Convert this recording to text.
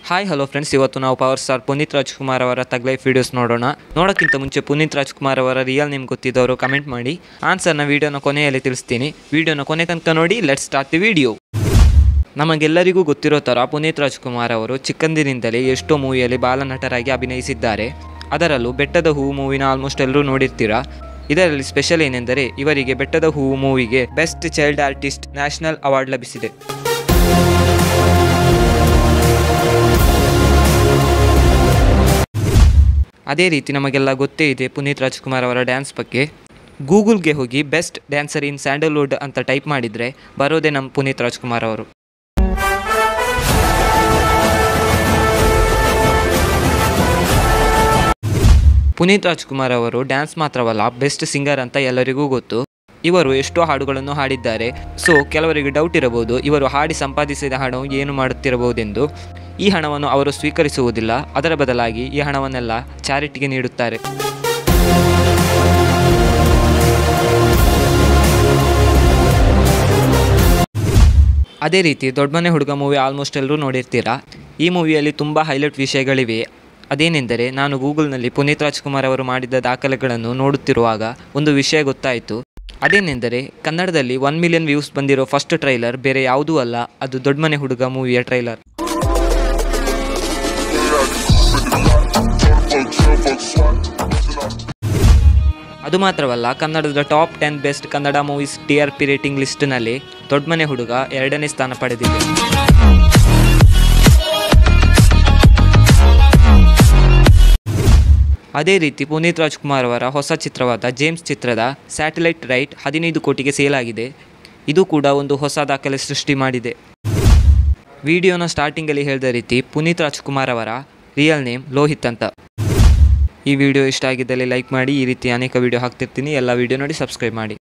hi hello friends ಇವತ್ತು ನಾವು power star Puneeth Rajkumar ಅವರ ತಗ್ ಲೈಫ್ ವಿಡಿಯೋಸ್ ನೋಡೋಣ ನೋಡೋಕ್ಕಿಂತ ಮುಂಚೆ ಪುನೀತ್ ರಾಜ್ಕುಮಾರ್ ಅವರ ರಿಯಲ್ ನೇಮ್ ಗೊತ್ತಿದ್ದವರು ಕಮೆಂಟ್ ಮಾಡಿ ಆನ್ಸರ್ನ ವಿಡಿಯೋನ ಕೊನೆಯಲ್ಲಿ ತಿಳಿಸ್ತೀನಿ ವಿಡಿಯೋನ ಕೊನೆ ತನಕ ನೋಡಿ ಲೆಟ್ ಸ್ಟಾರ್ಟ್ ದಿ ವಿಡಿಯೋ ನಮಗೆಲ್ಲರಿಗೂ ಗೊತ್ತಿರೋ ಥರ ಪುನೀತ್ ರಾಜ್ಕುಮಾರ್ ಅವರು ಚಿಕ್ಕಂದಿನಿಂದಲೇ ಎಷ್ಟೋ ಮೂವಿಯಲ್ಲಿ ಬಾಲನಟರಾಗಿ ಅಭಿನಯಿಸಿದ್ದಾರೆ ಅದರಲ್ಲೂ ಬೆಟ್ಟದ ಹೂವು ಮೂವಿನ ಆಲ್ಮೋಸ್ಟ್ ಎಲ್ಲರೂ ನೋಡಿರ್ತೀರಾ ಇದರಲ್ಲಿ ಸ್ಪೆಷಲ್ ಏನೆಂದರೆ ಇವರಿಗೆ ಬೆಟ್ಟದ ಹೂವು ಮೂವಿಗೆ best child artist national award ಲಭಿಸಿದೆ ಅದೇ ರೀತಿ ನಮಗೆಲ್ಲ ಗೊತ್ತೇ ಇದೆ ಪುನೀತ್ ರಾಜ್ಕುಮಾರ್ ಅವರ ಡ್ಯಾನ್ಸ್ ಬಗ್ಗೆ ಗೂಗಲ್ಗೆ ಹೋಗಿ ಬೆಸ್ಟ್ ಡ್ಯಾನ್ಸರ್ ಇನ್ ಸ್ಯಾಂಡಲ್ವುಡ್ ಅಂತ ಟೈಪ್ ಮಾಡಿದರೆ ಬರೋದೇ ನಮ್ಮ ಪುನೀತ್ ರಾಜ್ಕುಮಾರ್ ಅವರು ಪುನೀತ್ ರಾಜ್ಕುಮಾರ್ ಅವರು ಡ್ಯಾನ್ಸ್ ಮಾತ್ರವಲ್ಲ ಬೆಸ್ಟ್ ಸಿಂಗರ್ ಅಂತ ಎಲ್ಲರಿಗೂ ಗೊತ್ತು ಇವರು ಎಷ್ಟೋ ಹಾಡುಗಳನ್ನು ಹಾಡಿದ್ದಾರೆ ಸೊ ಕೆಲವರಿಗೆ ಡೌಟ್ ಇರಬಹುದು ಇವರು ಹಾಡಿ ಸಂಪಾದಿಸಿದ ಹಣವು ಏನು ಮಾಡುತ್ತಿರಬಹುದೆಂದು ಈ ಹಣವನ್ನು ಅವರು ಸ್ವೀಕರಿಸುವುದಿಲ್ಲ ಅದರ ಬದಲಾಗಿ ಈ ಹಣವನ್ನೆಲ್ಲ ಚಾರಿಟಿಗೆ ನೀಡುತ್ತಾರೆ ಅದೇ ರೀತಿ ದೊಡ್ಡಮನೆ ಹುಡುಗ ಮೂವಿ ಆಲ್ಮೋಸ್ಟ್ ಎಲ್ಲರೂ ನೋಡಿರ್ತೀರಾ ಈ ಮೂವಿಯಲ್ಲಿ ತುಂಬ ಹೈಲೈಟ್ ವಿಷಯಗಳಿವೆ ಅದೇನೆಂದರೆ ನಾನು ಗೂಗಲ್ನಲ್ಲಿ ಪುನೀತ್ ರಾಜ್ಕುಮಾರ್ ಅವರು ಮಾಡಿದ ದಾಖಲೆಗಳನ್ನು ನೋಡುತ್ತಿರುವಾಗ ಒಂದು ವಿಷಯ ಗೊತ್ತಾಯಿತು ಅದೇನೆಂದರೆ ಕನ್ನಡದಲ್ಲಿ ಒನ್ ಮಿಲಿಯನ್ ವ್ಯೂಸ್ ಬಂದಿರೋ ಫಸ್ಟ್ ಟ್ರೈಲರ್ ಬೇರೆ ಯಾವುದೂ ಅಲ್ಲ ಅದು ದೊಡ್ಡಮನೆ ಹುಡುಗ ಮೂವಿಯ ಟ್ರೈಲರ್ ಅದು ಮಾತ್ರವಲ್ಲ ಕನ್ನಡದ top ten best Kannada movies T R P rating ಲಿಸ್ಟ್ನಲ್ಲಿ ದೊಡ್ಡಮನೆ ಹುಡುಗ ಎರಡನೇ ಸ್ಥಾನ ಪಡೆದಿದೆ ಅದೇ ರೀತಿ ಪುನೀತ್ ರಾಜ್ಕುಮಾರ್ ಅವರ ಹೊಸ ಚಿತ್ರವಾದ ಜೇಮ್ಸ್ ಚಿತ್ರದ ಸ್ಯಾಟಲೈಟ್ ರೈಟ್ ಹದಿನೈದು ಕೋಟಿಗೆ ಸೇಲ್ ಆಗಿದೆ ಇದು ಕೂಡ ಒಂದು ಹೊಸ ದಾಖಲೆ ಸೃಷ್ಟಿ ಮಾಡಿದೆ ವಿಡಿಯೋನ ಸ್ಟಾರ್ಟಿಂಗಲ್ಲಿ ಹೇಳಿದ ರೀತಿ ಪುನೀತ್ ರಾಜ್ಕುಮಾರ್ ಅವರ ರಿಯಲ್ ನೇಮ್ ಲೋಹಿತ್ ಅಂತ ಈ ವಿಡಿಯೋ ಇಷ್ಟ ಆಗಿದ್ದಲ್ಲಿ ಲೈಕ್ ಮಾಡಿ ಈ ರೀತಿ ಅನೇಕ ವಿಡಿಯೋ ಹಾಕ್ತಿರ್ತೀನಿ ಎಲ್ಲ ವಿಡಿಯೋ ನೋಡಿ ಸಬ್ಸ್ಕ್ರೈಬ್ ಮಾಡಿ